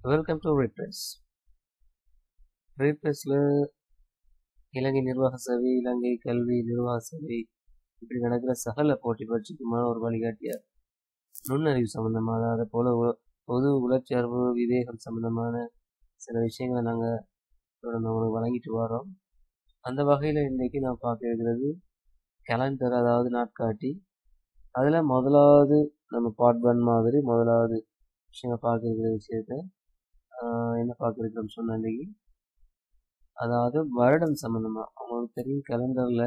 welcome to repress ரீப்ரெஸில் இலங்கை நிர்வாக சபை இலங்கை கல்வி நிர்வாக சபை இப்படி நடக்கிற சகல போட்டி பயிற்சிக்குமான ஒரு வழிகாட்டியார் நுண்ணறிவு சம்பந்தமாக அதை போல உ- பொது உளச்சார்பு விவேகம் சம்பந்தமான சில விஷயங்களை நாங்கள் தொடர்ந்து உங்களுக்கு வழங்கிட்டு வரோம் அந்த வகையில் இன்றைக்கி நான் பார்க்க இருக்கிறது கேலண்டர் அதாவது நாட்காட்டி அதில் முதலாவது நம்ம பார்ட் ஒன் மாதிரி முதலாவது விஷயங்கள் பார்க்க இருக்கிற விஷயத்த ஆஹ் என்ன பார்க்க இருக்கிறோம் சொன்ன அன்றைக்கி அதாவது வருடம் சம்மந்தமாக உங்களுக்கு தெரியும் கேலண்டரில்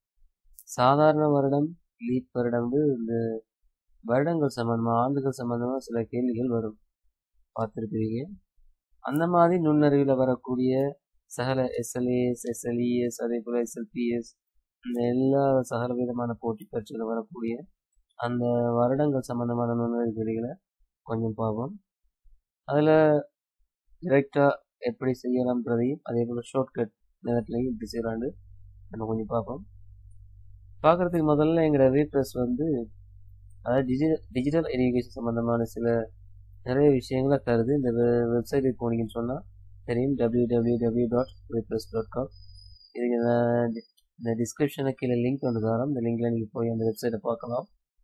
சாதாரண வருடம் லீப் வருடம் இந்த வருடங்கள் சம்மந்தமாக ஆண்டுகள் சம்மந்தமாக சில கேள்விகள் வரும் பார்த்துருப்பீங்க அந்த மாதிரி நுண்ணறிவில் வரக்கூடிய சகல எஸ்எல்ஏஎஸ் எஸ்எல்இஎஸ் அதே போல் எஸ்எல்பிஎஸ் இந்த எல்லா சகல விதமான போட்டி பரீட்சையில் வரக்கூடிய அந்த வருடங்கள் சம்மந்தமான நுண்ணறிவு கேள்விகளை கொஞ்சம் பார்ப்போம் அதில் டிரெக்டாக எப்படி செய்யலாம்ன்றதையும் அதே போல் ஷார்ட்கட் நேரத்துலையும் எப்படி செய்யலான்னு நம்ம கொஞ்சம் பார்ப்போம் பார்க்குறதுக்கு முதல்ல எங்களோட ரீப்ரெஸ் வந்து அதாவது டிஜிட்டல் டிஜிட்டல் எஜுகேஷன் சம்மந்தமான சில நிறைய விஷயங்களை தருது இந்த வெப்சைட்டுக்கு போனீங்கன்னு சொன்னால் தெரியும் W W W dot repress dot com இதுக்கு நான் டி- இந்த டிஸ்கிரிப்ஷனுக்கு கீழே லிங்க் வந்து தரோம் இந்த லிங்கில் நீங்கள் போய் அந்த வெப்சைட்டை பார்க்கலாம்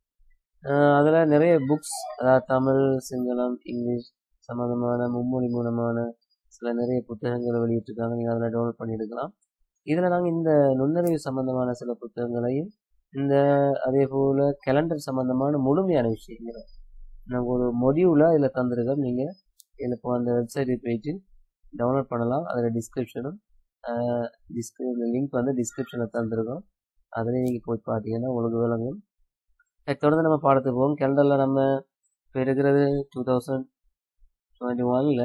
அதில் நிறைய புக்ஸ் அதாவது தமிழ் சிங்களம் இங்கிலீஷ் சம்மந்தமான மும்மொழி மூலமான சில நிறைய புத்தகங்களை வெளியிட்டிருக்காங்க நீங்கள் அதில் டவுன்லோட் பண்ணி எடுக்கலாம் இதில் நாங்கள் இந்த நுண்ணறிவு சம்மந்தமான சில புத்தகங்களையும் இந்த அதே போல் கேலண்டர் சம்மந்தமான முழுமையான விஷயங்களை நாங்கள் ஒரு மொடியூலாக இதில் தந்திருக்கோம் நீங்கள் இதில் இப்போ அந்த வெப்சைட்டுக்கு போயிட்டு டவுன்லோட் பண்ணலாம் அதில் டிஸ்கிரிப்ஷனும் டிஸ்கிரி லிங்க் வந்து டிஸ்கிரிப்ஷனில் தந்திருக்கோம் அதில் நீங்கள் போய் பார்த்தீங்கன்னா உங்களுக்கு விளங்கும் அதுக்கு தொடர்ந்து நம்ம பாடத்துக்கு போவோம் கேலண்டரில் நம்ம இப்போ இருக்கிறது டூ தௌசண்ட் டுவெண்ட்டி ஒனில்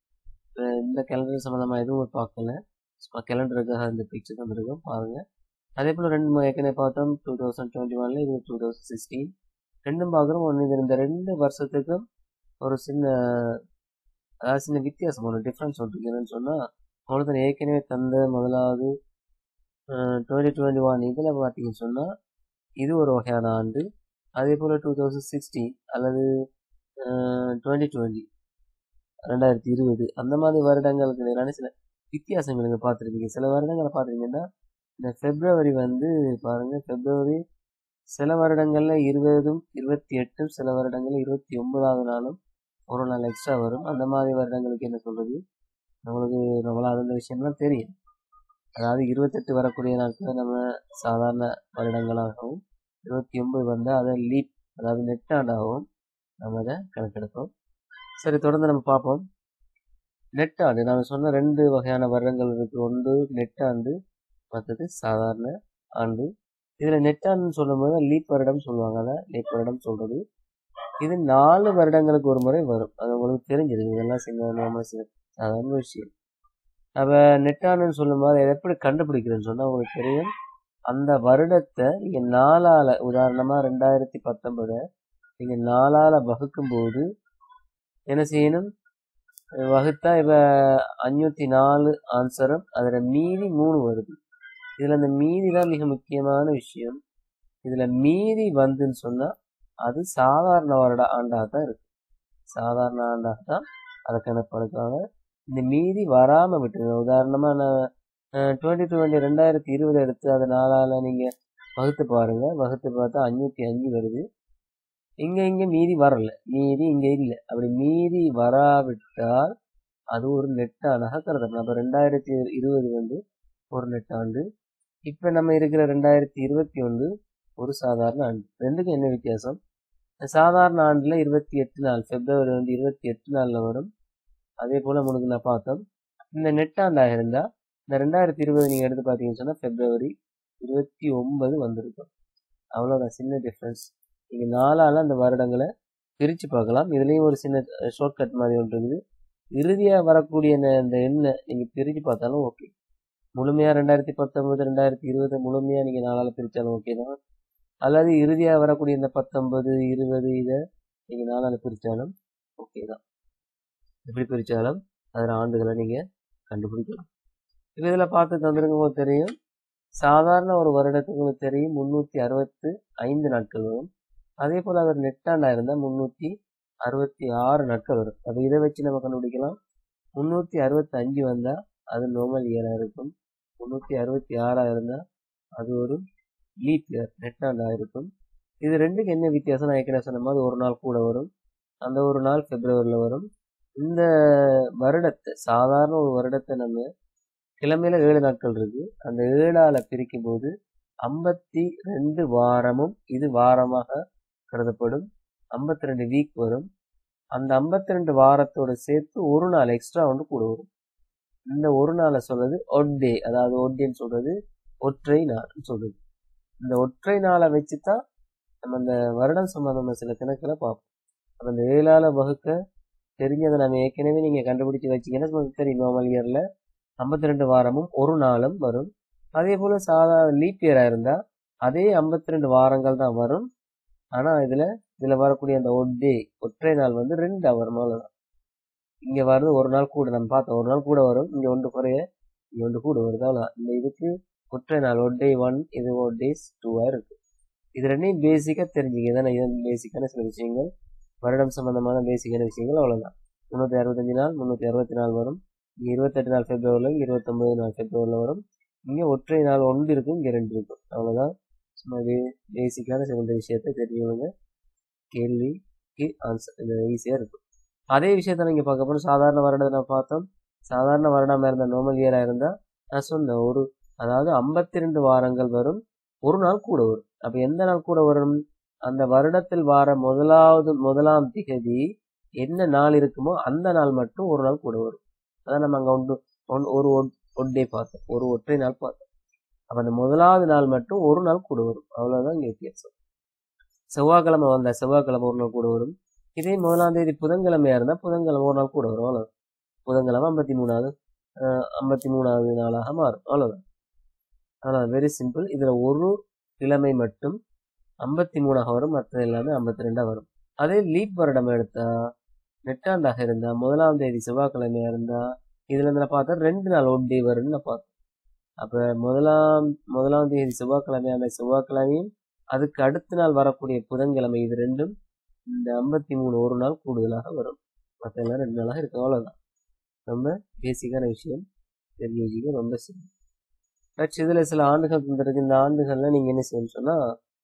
இந்த கேலண்டர் சம்மந்தமாக எதுவும் பார்க்கல சும்மா கேலண்டருக்காக இந்த பிக்சர் தந்திருக்கோம் பாருங்கள் அதே போல் ரெண்டு மு- ஏற்கனவே பார்த்தோம் டூ தௌசண்ட் டுவெண்ட்டி ஒனில் இது டூ தௌசண்ட் சிக்ஸ்டீன் ரெண்டும் பார்க்குறோம் ஒன்று இது இந்த ரெண்டு வருஷத்துக்கும் ஒரு சின்ன அதாவது சின்ன வித்தியாசம் ஒன்று டிஃப்ரென்ஸ் ஒன்று இருக்கு என்னன்னு சொன்னால் உங்களுக்கு நான் ஏற்கனவே தந்த முதலாவது டுவெண்ட்டி டுவெண்ட்டி ஒன் இதில் பார்த்தீங்கன்னு சொன்னால் இது ஒரு வகையான ஆண்டு அதே போல் டூ தௌசண்ட் சிக்ஸ்டீன் அல்லது டுவெண்ட்டி டுவெண்ட்டி ரெண்டாயிரத்தி இருபது அந்த மாதிரி வருடங்களுக்கு நேரான சில வித்தியாசங்கள் நீங்கள் பார்த்துருப்பீங்க சில வருடங்களை பார்த்துருக்கீங்கன்னா இந்த ஃபெப்ரவரி வந்து பாருங்கள் ஃபெப்ரவரி சில வருடங்களில் இருபதும் இருபத்தி எட்டும் சில வருடங்களில் இருபத்தி ஒன்பதாவது நாளும் ஒரு நாள் எக்ஸ்ட்ரா வரும் அந்த மாதிரி வருடங்களுக்கு என்ன சொல்கிறது நம்மளுக்கு நம்மளால் அந்த விஷயம்லாம் தெரியும் அதாவது இருபத்தெட்டு வரக்கூடிய நாட்கள் நம்ம சாதாரண வருடங்களாகவும் இருபத்தி ஒன்பது வந்தால் அதை லீப் அதாவது நெட்டாண்டாகவும் நம்ம அதை கணக்கெடுப்போம் சரி தொடர்ந்து நம்ம பார்ப்போம் நெட்டாண்டு நான் சொன்ன ரெண்டு வகையான வருடங்கள் இருக்கு ஒன்று நெட்டாண்டு மற்றது சாதாரண ஆண்டு இதில் நெட்டாண்டுன்னு சொல்லும்போது லீப் வருடம் சொல்லுவாங்க அதை லீப் வருடம் சொல்கிறது இது நாலு வருடங்களுக்கு ஒரு முறை வரும் அது உங்களுக்கு தெரிஞ்சிருக்கு இதெல்லாம் சின்ன நாம சில சாதாரண விஷயம் அப்போ நெட்டாண்டுன்னு சொல்லும்போது அதை எப்படி கண்டுபிடிக்கிறேன்னு சொன்னால் உங்களுக்கு தெரியும் அந்த வருடத்தை நீங்கள் நாலால் உதாரணமாக ரெண்டாயிரத்தி பத்தொன்பதை நீங்கள் நாலால் வகுக்கும்போது என்ன செய்யணும் வகுத்தா இப்போ அஞ்சூற்றி நாலு ஆன்சரும் அதில் மீதி மூணு வருது இதில் அந்த மீதி தான் மிக முக்கியமான விஷயம் இதில் மீதி வந்துன்னு சொன்னால் அது சாதாரண வருட ஆண்டாக தான் இருக்கு சாதாரண ஆண்டாக தான் அதை கணப்படுத்துவாங்க இந்த மீதி வராமல் விட்டுருங்க உதாரணமாக நான் டுவெண்ட்டி டுவெண்ட்டி ரெண்டாயிரத்தி இருபது எடுத்து அதை நாளால் நீங்கள் வகுத்து பாருங்கள் வகுத்து பார்த்தா அஞ்சூற்றி அஞ்சு வருது இங்கே இங்கே மீதி வரல மீதி இங்கே இல்லை அப்படி மீதி வராவிட்டால் அது ஒரு நெட்டாண்டாக கருதப்படும் அப்போ ரெண்டாயிரத்தி இருபது வந்து ஒரு நெட்டாண்டு இப்போ நம்ம இருக்கிற ரெண்டாயிரத்தி இருபத்தி ஒன்று ஒரு சாதாரண ஆண்டு ரெண்டுக்கும் என்ன வித்தியாசம் சாதாரண ஆண்டில் இருபத்தி எட்டு நாள் பிப்ரவரி வந்து இருபத்தி எட்டு நாளில் வரும் அதே போல் உங்களுக்கு நான் பார்த்தோம் இந்த நெட்டாண்டாக இருந்தால் இந்த ரெண்டாயிரத்தி இருபது நீங்கள் எடுத்து பார்த்தீங்கன்னு சொன்னால் பிப்ரவரி இருபத்தி ஒன்பது வந்திருக்கும் அவ்வளோதான் சின்ன டிஃப்ரென்ஸ் நீங்கள் நாலால் அந்த வருடங்களை பிரித்து பார்க்கலாம் இதுலேயும் ஒரு சின்ன ஷார்ட்கட் மாதிரி ஒன்று இருக்குது இறுதியாக வரக்கூடிய இந்த- இந்த எண்ணை நீங்கள் பிரித்து பார்த்தாலும் ஓகே முழுமையாக ரெண்டாயிரத்தி பத்தொம்பது ரெண்டாயிரத்தி இருபது முழுமையாக நீங்கள் நாலால் பிரித்தாலும் ஓகே தான் அல்லது இறுதியாக வரக்கூடிய இந்த பத்தொன்பது இருபது இதை நீங்கள் நாலால் பிரித்தாலும் ஓகே தான் எப்படி பிரித்தாலும் அதில் ஆண்டுகளை நீங்கள் கண்டுபிடிக்கலாம் இப்போ இதில் பார்த்து தந்துருங்க உங்களுக்கு தெரியும் சாதாரண ஒரு வருடத்துக்கு உங்களுக்கு தெரியும் முந்நூற்றி அறுபத்து ஐந்து நாட்கள் வரும் அதே போல் அவர் நெட்டாண்டா இருந்தால் முந்நூற்றி அறுபத்தி ஆறு நாட்கள் வரும் அப்போ இதை வச்சு நம்ம கண்டுபிடிக்கலாம் முந்நூற்றி அறுபத்தி அஞ்சு வந்தால் அது நார்மல் இயராக இருக்கும் முந்நூற்றி அறுபத்தி ஆறாக இருந்தால் அது ஒரு லீப் இயர் நெட்டாண்டாக இருக்கும் இது ரெண்டுக்கு என்ன வித்தியாசம் நான் ஏற்கனவே சொன்ன மாதிரி ஒரு நாள் கூட வரும் அந்த ஒரு நாள் பிப்ரவரியில் வரும் இந்த வருடத்தை சாதாரண ஒரு வருடத்தை நம்ம கிழமையில ஏழு நாட்கள் இருக்கு அந்த ஏழால பிரிக்கும் போது ஐம்பத்தி ரெண்டு வாரமும் இது வாரமாக கருதப்படும் ஐம்பத்தி ரெண்டு வீக் வரும் அந்த ஐம்பத்தி ரெண்டு வாரத்தோட சேர்த்து ஒரு நாள் எக்ஸ்ட்ரா ஒன்று கூட வரும் இந்த ஒரு நாளை சொல்றது ஒட் டே அதாவது ஒட்டேன்னு சொல்றது ஒற்றை நாள்னு சொல்றது இந்த ஒற்றை நாளை வச்சு தான் நம்ம இந்த வருடம் சம்பந்தமான சில கணக்கில் பார்ப்போம் அப்போ இந்த ஏழால வகுக்க தெரிஞ்சதை நம்ம ஏற்கனவே நீங்கள் கண்டுபிடிச்சு வச்சீங்கன்னா உங்களுக்கு தெரியும் நார்மல் இயரில் ஐம்பத்தி ரெண்டு வாரமும் ஒரு நாளும் வரும் அதே போல் சாதா லீப் இயராக இருந்தால் அதே ஐம்பத்தி ரெண்டு வாரங்கள் தான் வரும் ஆனால் இதில் இதில் வரக்கூடிய அந்த ஒட் டே ஒற்றை நாள் வந்து ரெண்டு வரும் அவ்வளோதான் இங்கே வர்றது ஒரு நாள் கூட நம்ம பார்த்தோம் ஒரு நாள் கூட வரும் இங்கே ஒன்று குறைய இங்கே ஒன்று கூட வருது அவ்வளோ இந்த இதுக்கு ஒற்றை நாள் ஒட் டே ஒன் இது ஒட் டேஸ் டூவாக இருக்குது இது ரெண்டையும் பேசிக்காக தெரிஞ்சுக்க இதான் இது பேசிக்கான சில விஷயங்கள் வருடம் சம்பந்தமான பேசிக்கான விஷயங்கள் அவ்வளோதான் முந்நூற்றி அறுபத்தஞ்சு நாள் முந்நூற்றி அறுபத்தி நாள் வரும் இங்கே இருபத்தெட்டு நாள் பிப்ரவரியில் இருபத்தொம்பது நாள் பிப்ரவரியில் வரும் இங்கே ஒற்றை நாள் ஒன்று இருக்கும் இங்கே ரெண்டு இருக்கும் அவ்வளோதான் சும்மா இது பேசிக்கான சில விஷயத்தை தெரிஞ்சவங்க கேள்விக்கு ஆன்சர் இது ஈஸியாக இருக்கும் அதே விஷயத்த நீங்கள் பார்க்க போனால் சாதாரண வருடத்தை நான் பார்த்தோம் சாதாரண வருடமாக இருந்த நார்மல் இயராக இருந்தால் நான் சொன்னேன் ஒரு அதாவது ஐம்பத்தி ரெண்டு வாரங்கள் வரும் ஒரு நாள் கூட வரும் அப்போ எந்த நாள் கூட வரும் அந்த வருடத்தில் வார முதலாவது முதலாம் திகதி என்ன நாள் இருக்குமோ அந்த நாள் மட்டும் ஒரு நாள் கூட வரும் அதான் நம்ம அங்கே ஒன்று ஒன் ஒரு ஒன் டே பார்த்தோம் ஒரு ஒற்றை நாள் பார்த்தோம் அப்போ அந்த முதலாவது நாள் மட்டும் ஒரு நாள் கூட வரும் அவ்வளோதான் இங்கே வித்தியாசம் செவ்வாய்க்கிழமை வந்த செவ்வாய்க்கிழமை ஒரு நாள் கூட வரும் இதே முதலாம் தேதி புதன்கிழமையா இருந்தால் புதன்கிழமை ஒரு நாள் கூட வரும் அவ்வளோ புதன்கிழமை ஐம்பத்தி மூணாவது ஐம்பத்தி மூணாவது நாளாக மாறும் அவ்வளோதான் ஆனால் வெரி சிம்பிள் இதில் ஒரு கிழமை மட்டும் ஐம்பத்தி மூணாக வரும் மற்றது எல்லாமே ஐம்பத்தி ரெண்டாக வரும் அதே லீப் வருடம் எடுத்தா நெட்டாண்டாக இருந்தா முதலாம் தேதி செவ்வாய்க்கிழமையா இருந்தா இதுல இருந்து நான் பார்த்தா ரெண்டு நாள் ஒன் டே வரும்னு நான் பார்த்தேன் அப்ப முதலாம் முதலாம் தேதி செவ்வாய்க்கிழமையான செவ்வாய்க்கிழமையும் அதுக்கு அடுத்த நாள் வரக்கூடிய புதன்கிழமை இது ரெண்டும் இந்த ஐம்பத்தி மூணு ஒரு நாள் கூடுதலாக வரும் மற்ற எல்லாம் ரெண்டு நாளாக இருக்கு அவ்வளவுதான் ரொம்ப பேசிக்கான விஷயம் தெரிஞ்ச வச்சுக்க ரொம்ப சிம்பிள் பட் இதில் சில ஆண்டுகள் தந்துருக்கு இந்த ஆண்டுகள்ல நீங்க என்ன செய்யணும்னு சொன்னா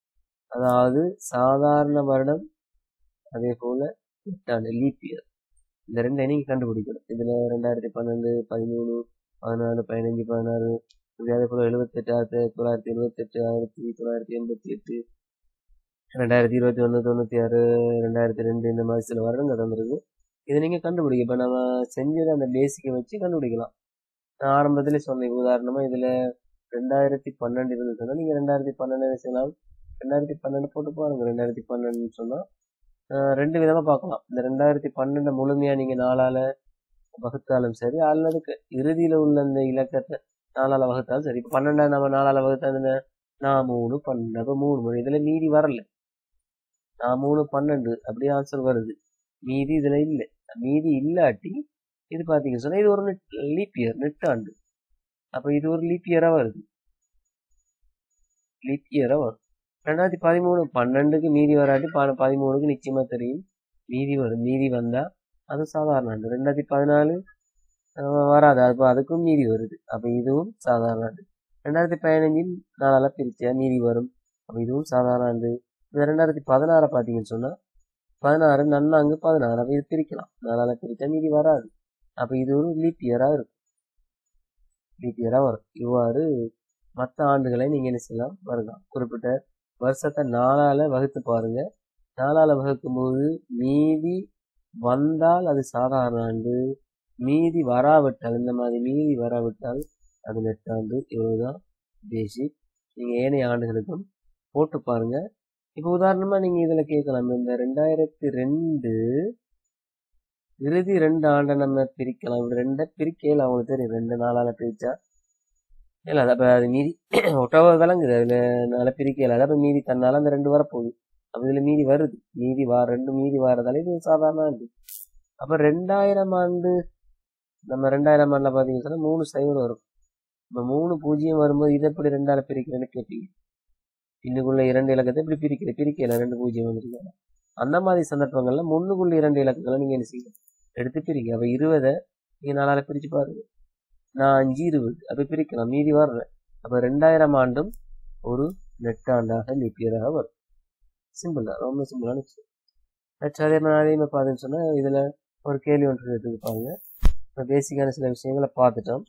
அதாவது சாதாரண வருடம் அதே போல எட்டாண்டு லீப் இயர் இந்த ரெண்டை நீங்க கண்டுபிடிக்கணும் இதுல ரெண்டாயிரத்தி பன்னெண்டு பதிமூணு பதினாலு பதினஞ்சு பதினாறு இப்படி அதே போல எழுபத்தெட்டு ஆயிரத்தி தொள்ளாயிரத்தி எழுபத்தெட்டு ஆயிரத்தி தொள்ளாயிரத்தி எண்பத்தி எட்டு ரெண்டாயிரத்தி இருபத்தி ஒன்று தொண்ணூற்றி ஆறு ரெண்டாயிரத்தி ரெண்டு இந்த மாதிரி சில வருடங்கள் தந்துருக்கு இதை நீங்கள் கண்டுபிடிக்க இப்போ நம்ம செஞ்சதை அந்த பேசிக்கை வச்சு கண்டுபிடிக்கலாம் நான் ஆரம்பத்திலே சொன்னேன் உதாரணமாக இதில் ரெண்டாயிரத்தி பன்னெண்டு இருந்துச்சுன்னா நீங்கள் ரெண்டாயிரத்தி பன்னெண்டு செய்யலாம் ரெண்டாயிரத்தி பன்னெண்டு போட்டு பாருங்க ரெண்டாயிரத்தி பன்னெண்டுன்னு சொன்னால் ரெண்டு விதமாக பார்க்கலாம் இந்த ரெண்டாயிரத்தி பன்னெண்டை முழுமையாக நீங்கள் நாளால் வகுத்தாலும் சரி அல்லது இறுதியில் உள்ள இந்த இலக்கத்தை நாலால் வகுத்தாலும் சரி இப்போ பன்னெண்டாவது நம்ம நாலால் வகுத்தா நான் மூணு பன்னெண்டு அப்போ மூணு மணி இதில் மீதி வரல நான் மூணு பன்னெண்டு அப்படியே ஆன்சர் வருது மீதி இதில் இல்லை மீதி இல்லாட்டி இது பார்த்தீங்கன்னு சொன்னால் இது ஒரு நெட் லீப் இயர் நெட்டாண்டு அப்போ இது ஒரு லீப் இயராக வருது லீப் இயராக வரும் ரெண்டாயிரத்தி பதிமூணு பன்னெண்டுக்கு மீதி வராட்டி ப பதிமூணுக்கு நிச்சயமாக தெரியும் மீதி வரும் மீதி வந்தால் அது சாதாரண ஆண்டு ரெண்டாயிரத்தி பதினாலு வராது அப்போ அதுக்கும் மீதி வருது அப்போ இதுவும் சாதாரண ஆண்டு ரெண்டாயிரத்தி பதினஞ்சில் நாளால் பிரிச்சா மீதி வரும் அப்போ இதுவும் சாதாரண ஆண்டு இந்த ரெண்டாயிரத்தி பதினாறை பார்த்தீங்கன்னு சொன்னால் பதினாறு நன்னாங்கு பதினாறு அப்போ இது பிரிக்கலாம் நாளால் பிரித்தா மீதி வராது அப்போ இது ஒரு லீப் இயராக இருக்கும் லீப் இயராக வரும் இவ்வாறு மற்ற ஆண்டுகளை நீங்கள் என்ன செய்யலாம் வரலாம் குறிப்பிட்ட வருஷத்தை நாளால் வகுத்து பாருங்க நாளால் வகுக்கும்போது மீதி வந்தால் அது சாதாரண ஆண்டு மீதி வராவிட்டால் இந்த மாதிரி மீதி வராவிட்டால் அது நெட்டாண்டு இவ்வளவுதான் பேசிக் நீங்கள் ஏனைய ஆண்டுகளுக்கும் போட்டு பாருங்க இப்போ உதாரணமாக நீங்கள் இதில் கேட்கலாம் இந்த ரெண்டாயிரத்தி ரெண்டு இறுதி ரெண்டு ஆண்டை நம்ம பிரிக்கலாம் இப்படி ரெண்டை பிரிக்கையில் அவங்களுக்கு தெரியும் ரெண்டு நாளால் பிரித்தா இல்லை அது அப்போ அது மீதி ஒட்டவ விளங்குது அதில் நாளை பிரிக்கையில் அது அப்போ மீதி தன்னால் அந்த ரெண்டு வரப்போகுது அப்போ இதில் மீதி வருது மீதி வா ரெண்டு மீதி வாரதால இது சாதாரண ஆண்டு அப்போ ரெண்டாயிரம் ஆண்டு நம்ம ரெண்டாயிரம் ஆண்டில் பார்த்தீங்கன்னு சொன்னால் மூணு சைவர் வரும் இப்போ மூணு பூஜ்ஜியம் வரும்போது இதை எப்படி ரெண்டால பிரிக்கிறேன்னு கேட்பீங்க இன்னுக்குள்ள இரண்டு இலக்கத்தை இப்படி பிரிக்கிற பிரிக்கல ரெண்டு பூஜ்ஜியம் வந்துருக்காங்க அந்த மாதிரி சந்தர்ப்பங்கள்ல முன்னுக்குள்ள இரண்டு இலக்கங்களை நீங்க என்ன செய்யணும் எடுத்து பிரிங்க அப்ப இருபதை நீங்க நாலால பிரிச்சு பாருங்க நான் அஞ்சு இருபது அப்ப பிரிக்கலாம் மீதி வர்ற அப்ப ரெண்டாயிரம் ஆண்டும் ஒரு நெட்டாண்டாக லிப்பியராக வரும் சிம்பிள் தான் ரொம்ப சிம்பிளான விஷயம் நெக்ஸ்ட் அதே மாதிரி அதே மாதிரி பார்த்தீங்கன்னு சொன்னா இதுல ஒரு கேள்வி ஒன்று எடுத்து பாருங்க இப்போ பேசிக்கான சில விஷயங்களை பார்த்துட்டோம்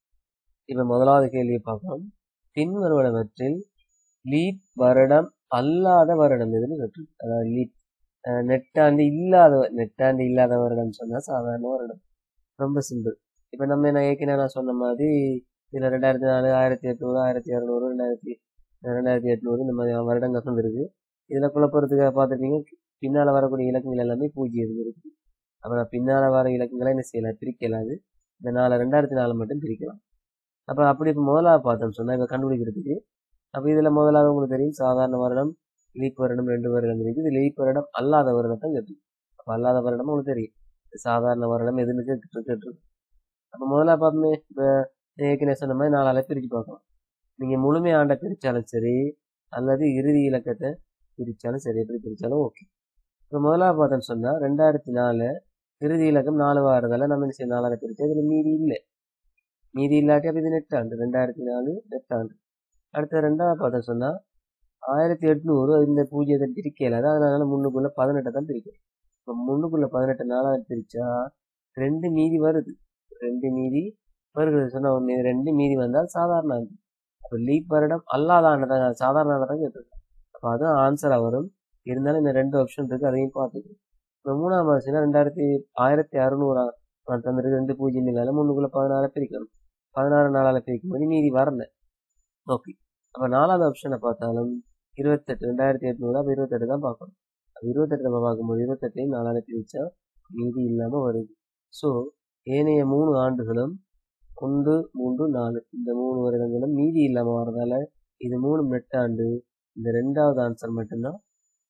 இப்ப முதலாவது கேள்வியை பார்க்கலாம் பின்வருவனவற்றில் லீப் வருடம் அல்லாத வருடம் எதுன்னு கேட்டு அதாவது லீப் அஹ் நெட்டாண்டு இல்லாத நெட்டாண்டு இல்லாத வருடம் சொன்னா சாதாரண வருடம் ரொம்ப சிம்பிள் இப்ப நம்ம என்ன ஏற்கனவே நான் சொன்ன மாதிரி இதுல ரெண்டாயிரத்தி நாலு ஆயிரத்தி எட்நூறு ஆயிரத்தி இரநூறு ரெண்டாயிரத்தி ரெண்டாயிரத்தி எட்நூறு இந்த மாதிரி வருடங்கள் வந்துருக்கு இதுல குழப்பறதுக்காக பார்த்துட்டீங்க பின்னால வரக்கூடிய இலக்கங்கள் எல்லாமே பூஜ்ஜியம் இருக்கு அப்ப நான் பின்னால வர இலக்கங்களை என்ன செய்யலாம் பிரிக்கலாது இந்த நாலு ரெண்டாயிரத்தி நாலு மட்டும் பிரிக்கலாம் அப்ப அப்படி இப்ப முதலாவது பார்த்தோம்னு சொன்னா இப்ப கண்டுபிடிக்கிறதுக்கு அப்ப இதுல முதலாவது உங்களுக்கு தெரியும் சாதாரண வருடம் லீப் வருடம் ரெண்டு வருடம் இருக்கு இது லீப் வருடம் அல்லாத வருடத்தை கேட்டு அப்ப அல்லாத வருடம் உங்களுக்கு தெரியும் சாதாரண வருடம் எதுன்னு கேட்டு கேட்டு அப்ப முதல்ல பார்ப்போமே இப்ப ஏற்கனவே சொன்ன மாதிரி நாலால பிரிச்சு பார்க்கலாம் நீங்க முழுமை ஆண்டை பிரிச்சாலும் சரி அல்லது இறுதி இலக்கத்தை பிரிச்சாலும் சரி எப்படி பிரிச்சாலும் ஓகே இப்போ முதலாவது பார்த்தோன்னு சொன்னா ரெண்டாயிரத்தி நாலு இறுதி இலக்கம் நாலு வாரதால நம்ம என்ன செய்ய நாலால பிரிச்சு இதுல மீதி இல்லை மீதி இல்லாட்டி அப்ப இது நெட்டாண்டு ரெண்டாயிரத்தி நாலு நெட்டாண்டு அடுத்த ரெண்டாவது பார்த்தோம் சொன்னா ஆயிரத்தி எட்நூறு இந்த பூஜ்ஜியத்தை பிரிக்கல அதனால முன்னுக்குள்ள பதினெட்டை தான் பிரிக்கும் இப்போ முன்னுக்குள்ள பதினெட்டு நாலாவது பிரிச்சா ரெண்டு மீதி வருது ரெண்டு மீதி வருகிறது சொன்னா ஒன்று ரெண்டு மீதி வந்தால் சாதாரண ஆண்டு அப்போ லீப் வருடம் அல்லாத ஆண்டு தான் சாதாரண ஆண்டு தான் கேட்டிருக்கோம் அப்போ அதுவும் ஆன்சராக வரும் இருந்தாலும் இந்த ரெண்டு ஆப்ஷன் இருக்கு அதையும் பார்த்துக்கணும் இப்போ மூணாம் வருஷம்னா ரெண்டாயிரத்தி ஆயிரத்தி அறுநூறா தந்திருக்கு ரெண்டு பூஜ்ஜியம் இல்லாத முன்னுக்குள்ள பதினாறு பிரிக்கணும் பதினாறு நாளால பிரிக்கும் போது மீதி வரல ஓகே அப்போ நாலாவது ஆப்ஷனை பார்த்தாலும் இருபத்தெட்டு ரெண்டாயிரத்தி எட்நூறு அப்போ இருபத்தெட்டு தான் பார்க்கணும் அப்போ இருபத்தெட்டு நம்ம பார்க்கும்போது இருபத்தெட்டையும் நாலால பிரிச்சா மீதி இல்லாமல் வருது ஸோ ஏனைய மூணு ஆண்டுகளும் ஒன்று மூன்று நாலு இந்த மூணு வருடங்களும் மீதி இல்லாமல் வரதால இது மூணு மெட்டாண்டு இந்த ரெண்டாவது ஆன்சர் மட்டும்தான்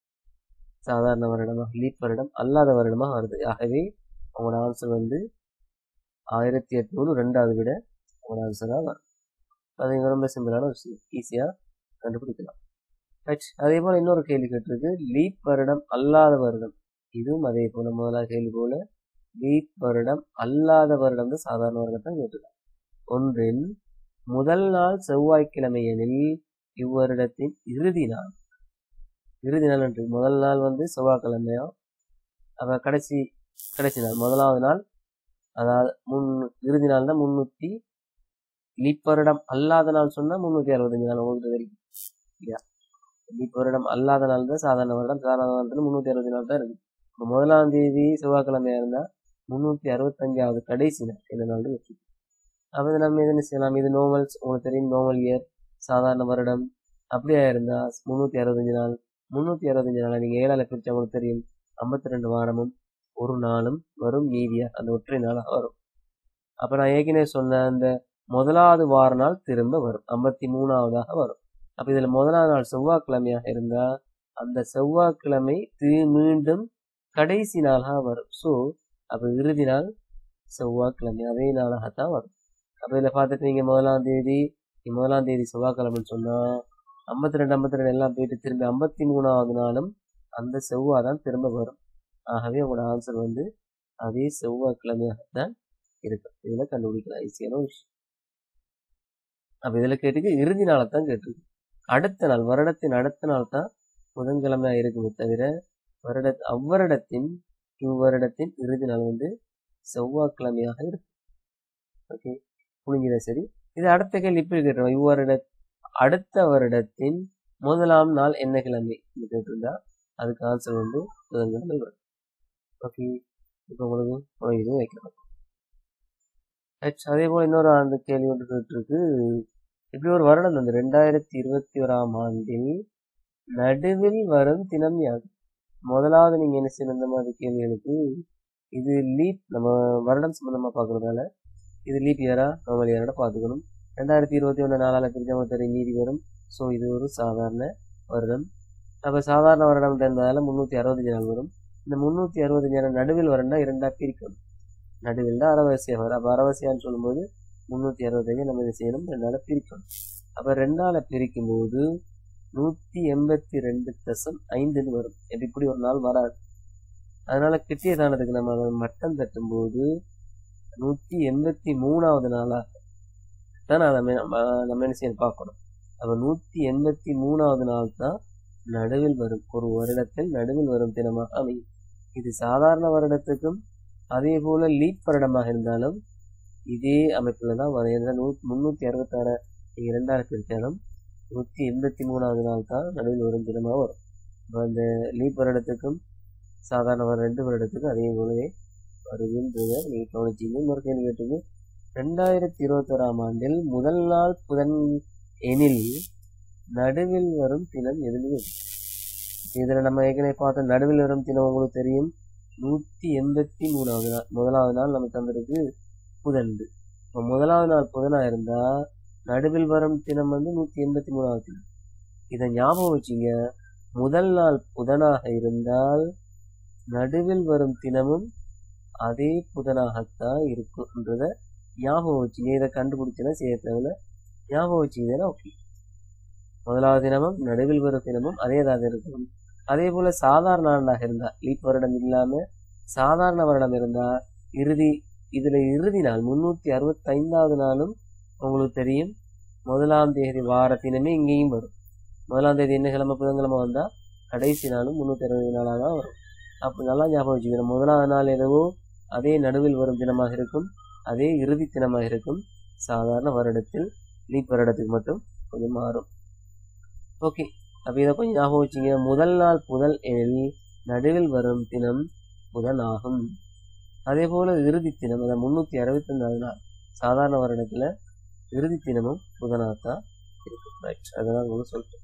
சாதாரண வருடமாக லீப் வருடம் அல்லாத வருடமாக வருது ஆகவே உங்களோட ஆன்சர் வந்து ஆயிரத்தி எட்நூறு ரெண்டாவது விட உங்களோட ஆன்சராக வரும் அது இங்க ரொம்ப சிம்பிளான விஷயம் ஈஸியாக கண்டுபிடிக்கலாம் ரைட் அதே போல் இன்னொரு கேள்வி கேட்டிருக்கு லீப் வருடம் அல்லாத வருடம் இதுவும் அதே போல முதலாவது கேள்வி போல லீப் வருடம் அல்லாத வருடம் தான் சாதாரண வருடத்தை கேட்டிருக்காங்க ஒன்றில் முதல் நாள் செவ்வாய்க்கிழமை எனில் இவ்வருடத்தின் இறுதி நாள் இறுதி நாள் என்று முதல் நாள் வந்து செவ்வாய்க்கிழமையா அப்ப கடைசி கடைசி நாள் முதலாவது நாள் அதாவது முன் இறுதி நாள் தான் முன்னூத்தி லீப் வருடம் அல்லாத நாள் சொன்னா முன்னூத்தி அறுபத்தஞ்சு நாள் உங்களுக்கு தெரியும் இல்லையா லீப் வருடம் அல்லாத நாள் தான் சாதாரண வருடம் சாதாரண வருடத்துல முன்னூத்தி அறுபது நாள் தான் இருக்கு இப்போ முதலாம் தேதி செவ்வாய்க்கிழமையா இருந்தா முன்னூத்தி அறுபத்தஞ்சாவது கடைசி நாள் இந்த நாள் வச்சு அப்போ இது நம்ம என்ன செய்யலாம் இது நோவல்ஸ் உங்களுக்கு தெரியும் நோவல் இயர் சாதாரண வருடம் அப்படியா இருந்தா முன்னூத்தி அறுபத்தஞ்சு நாள் முன்னூத்தி அறுபத்தஞ்சு நாளை நீங்க ஏழால பிரிச்சா உங்களுக்கு தெரியும் ஐம்பத்தி ரெண்டு வாரமும் ஒரு நாளும் வரும் மீதியா அந்த ஒற்றை நாளாக வரும் அப்ப நான் ஏற்கனவே சொன்ன அந்த முதலாவது வார நாள் திரும்ப வரும் ஐம்பத்தி மூணாவதாக வரும் அப்ப இதுல முதலாவது நாள் செவ்வாய்க்கிழமையாக இருந்தா அந்த செவ்வாய்க்கிழமை தி- மீண்டும் கடைசி நாளாக வரும் ஸோ அப்ப இறுதி நாள் செவ்வாய்க்கிழமை அதே நாளாகத்தான் வரும் அப்ப இதுல பார்த்துட்டு நீங்க முதலாம் தேதி நீ முதலாம் தேதி செவ்வாய்க்கிழமைன்னு சொன்னா ஐம்பத்தி ரெண்டு ஐம்பத்தி ரெண்டு எல்லாம் போயிட்டு திரும்பி ஐம்பத்தி மூணாவது நாளும் அந்த செவ்வாய் தான் திரும்ப வரும் ஆகவே உங்களோட ஆன்சர் வந்து அதே செவ்வாய்க்கிழமையாகத்தான் இருக்கும் இதுல கண்டுபிடிக்கலாம் ஈஸியான விஷயம் அப்ப இதுல கேட்டுக்கு இறுதி நாளை தான் கேட்டிருக்கு அடுத்த நாள் வருடத்தின் அடுத்த நாள் தான் புதன்கிழமையா இருக்குமே தவிர வருட அவ்வருடத்தின் இவ்வருடத்தின் இறுதி நாள் வந்து செவ்வாய்க்கிழமையாக இருக்கும் ஓகே புரிஞ்சுதா சரி இது அடுத்த கேள்வி இப்படி கேட்டுருவோம் இவ்வருட அடுத்த வருடத்தின் முதலாம் நாள் என்ன கிழமை கேட்டிருந்தா அதுக்கு ஆன்சர் வந்து புதன்கிழமை வரும் ஓகே இப்போ உங்களுக்கு புரியுது வைக்கலாம் Next, அதே போல இன்னொரு அந்த கேள்வி ஒன்று கேட்டிருக்கு இப்படி ஒரு வருடம் வந்து ரெண்டாயிரத்தி இருபத்தி ஓராம் ஆண்டில் நடுவில் வரும் தினம் யாது முதலாவது நீங்க என்ன செய்யணும் இந்த மாதிரி கேள்விகளுக்கு இது லீப் நம்ம வருடம் சம்பந்தமா பார்க்கறதால இது லீப் இயரா நார்மல் இயரோட பார்த்துக்கணும் ரெண்டாயிரத்தி இருபத்தி ஒன்று நாலால பிரிஞ்சவங்க தெரிய மீதி வரும் ஸோ இது ஒரு சாதாரண வருடம் அப்போ சாதாரண வருடம் இருந்ததால முந்நூற்றி அறுபத்தஞ்சு நாள் வரும் இந்த முந்நூற்றி அறுபத்தஞ்சு நாள் நடுவில் வரண்டா இரண்டா பிரிக்கணும் நடுவில் தான் அறவரிசையாக வரும் அப்போ அறவரிசையான்னு சொல்லும்போது முந்நூற்றி அறுபத்தஞ்சு நம்ம இதை செய்யணும் ரெண்டால பிரிக்கணும் அப்போ ரெண்டால பிரிக்கும் போது நூற்றி எண்பத்தி ரெண்டு தசம் ஐந்துன்னு வரும் இது இப்படி ஒரு நாள் வராது அதனால கிட்டிய தானத்துக்கு நம்ம அதை மட்டம் தட்டும்போது நூற்றி எண்பத்தி மூணாவது நாளாக தான் அதை நம்ம நம்ம என்ன செய்யணும் பார்க்கணும் அப்போ நூற்றி எண்பத்தி மூணாவது நாள் தான் நடுவில் வரும் ஒரு வருடத்தில் நடுவில் வரும் தினமாக அமையும் இது சாதாரண வருடத்துக்கும் அதே போல லீப் வருடமாக இருந்தாலும் இதே அமைப்புல தான் வரும் நூ முந்நூற்றி அறுபத்தாறு இரண்டாயிரத்தி இருக்காலும் நூற்றி எண்பத்தி மூணாவது நாள் தான் நடுவில் வரும் தினமாக வரும் இப்போ அந்த லீப் வருடத்துக்கும் சாதாரண வர ரெண்டு வருடத்துக்கும் அதே போலவே வருதுன்றத நீங்கள் கவனிச்சிங்க இன்னொரு கேள்வி கேட்டீங்க ரெண்டாயிரத்தி இருபத்தோராம் ஆண்டில் முதல் நாள் புதன் எனில் நடுவில் வரும் தினம் எதுன்னு இதில் நம்ம ஏற்கனவே பார்த்த நடுவில் வரும் தினம் உங்களுக்கு தெரியும் நூற்றி எண்பத்தி மூணாவது நாள் முதலாவது நாள் நமக்கு தந்திருக்கு புதன் இப்போ முதலாவது நாள் புதனாக இருந்தால் நடுவில் வரும் தினம் வந்து நூற்றி எண்பத்தி மூணாவது தினம் இதை ஞாபகம் வச்சுங்க முதல் நாள் புதனாக இருந்தால் நடுவில் வரும் தினமும் அதே புதனாகத்தான் இருக்கும்ன்றத ஞாபகம் வச்சுங்க இதை கண்டுபிடிச்சுன்னா செய்ய தேவையில்ல ஞாபகம் வச்சுங்கன்னா ஓகே முதலாவது தினமும் நடுவில் வரும் தினமும் அதேதாக இருக்கும் அதே போல சாதாரண ஆண்டாக இருந்தா லீப் வருடம் இல்லாம சாதாரண வருடம் இருந்தா இறுதி இதுல இறுதி நாள் முன்னூத்தி அறுபத்தி ஐந்தாவது நாளும் உங்களுக்கு தெரியும் முதலாம் தேதி வாரத்தினமே இங்கேயும் வரும் முதலாம் தேதி என்ன கிழமை புதன்கிழமை வந்தா கடைசி நாளும் முன்னூத்தி அறுபது நாளாக தான் வரும் அப்போ நல்லா ஞாபகம் வச்சுக்கணும் முதலாவது நாள் எதுவோ அதே நடுவில் வரும் தினமாக இருக்கும் அதே இறுதி தினமாக இருக்கும் சாதாரண வருடத்தில் லீப் வருடத்துக்கு மட்டும் கொஞ்சம் மாறும் ஓகே அப்போ இதை கொஞ்சம் ஞாபகம் வச்சுங்க முதல் நாள் புதல் எனில் நடுவில் வரும் தினம் புதன் ஆகும் அதே போல இறுதி தினம் அதாவது முன்னூத்தி அறுபத்தி ரெண்டாவது நாள் சாதாரண வருடத்துல இறுதி தினமும் புதனாகத்தான் இருக்கும் ரைட் அதெல்லாம் உங்களுக்கு சொல்லிட்டேன்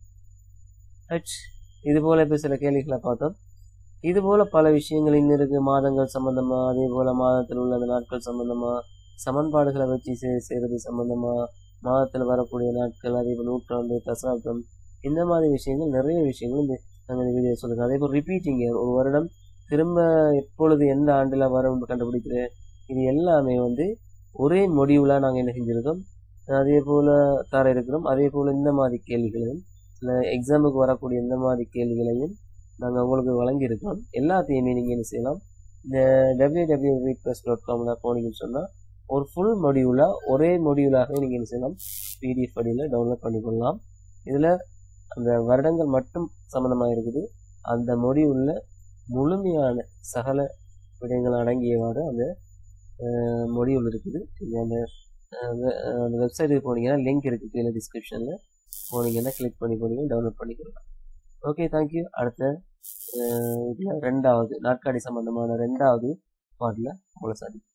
ரைட் இது போல இப்போ சில கேள்விகளை பார்த்தோம் இது போல பல விஷயங்கள் இன்னும் இருக்கு மாதங்கள் சம்பந்தமா அதே போல மாதத்தில் உள்ள அந்த நாட்கள் சம்பந்தமா சமன்பாடுகளை வச்சு செய்- செய்யறது சம்பந்தமா மாதத்தில் வரக்கூடிய நாட்கள் அதே போல நூற்றாண்டு தசாப்தம் இந்த மாதிரி விஷயங்கள் நிறைய விஷயங்கள் இந்த நாங்கள் இந்த வீடியோ சொல்லுங்க அதே போல் ரிப்பீட்டிங் ஒரு வருடம் திரும்ப எப்பொழுது எந்த ஆண்டுல வரும் கண்டுபிடிக்கிறது இது எல்லாமே வந்து ஒரே மொடியூலா நாங்கள் என்ன செஞ்சிருக்கோம் அதே போல தர இருக்கிறோம் அதே போல இந்த மாதிரி கேள்விகளையும் சில எக்ஸாமுக்கு வரக்கூடிய இந்த மாதிரி கேள்விகளையும் நாங்கள் உங்களுக்கு வழங்கியிருக்கோம் எல்லாத்தையுமே நீங்கள் என்ன செய்யலாம் இந்த டபிள்யூ டபிள்யூ ப்ளஸ் டாட் காமில் போனீங்கன்னு சொன்னால் ஒரு ஃபுல் மொடியூலாக ஒரே மொடியூலாகவே நீங்கள் என்ன செய்யலாம் பிடிஎஃப் படியில் டவுன்லோட் பண்ணிக்கொள்ளலாம் இதில் அந்த வருடங்கள் மட்டும் சம்மந்தமாக இருக்குது அந்த மொடியூலில் முழுமையான சகல விடயங்கள் அடங்கியவாறு அந்த மொடியூல் இருக்குது நீங்கள் அந்த அஹ் வெ- அஹ் அந்த வெப்சைட்டுக்கு போனீங்கன்னா லிங்க் இருக்குது கீழே டிஸ்கிரிப்ஷனில் போனீங்கன்னா கிளிக் பண்ணி போனீங்கன்னா டவுன்லோட் பண்ணிக்கலாம் ஓகே தேங்க்யூ அடுத்த இதில் ரெண்டாவது நாட்காடி சம்பந்தமான ரெண்டாவது பாட்டில் உங்களை சந்திப்போம்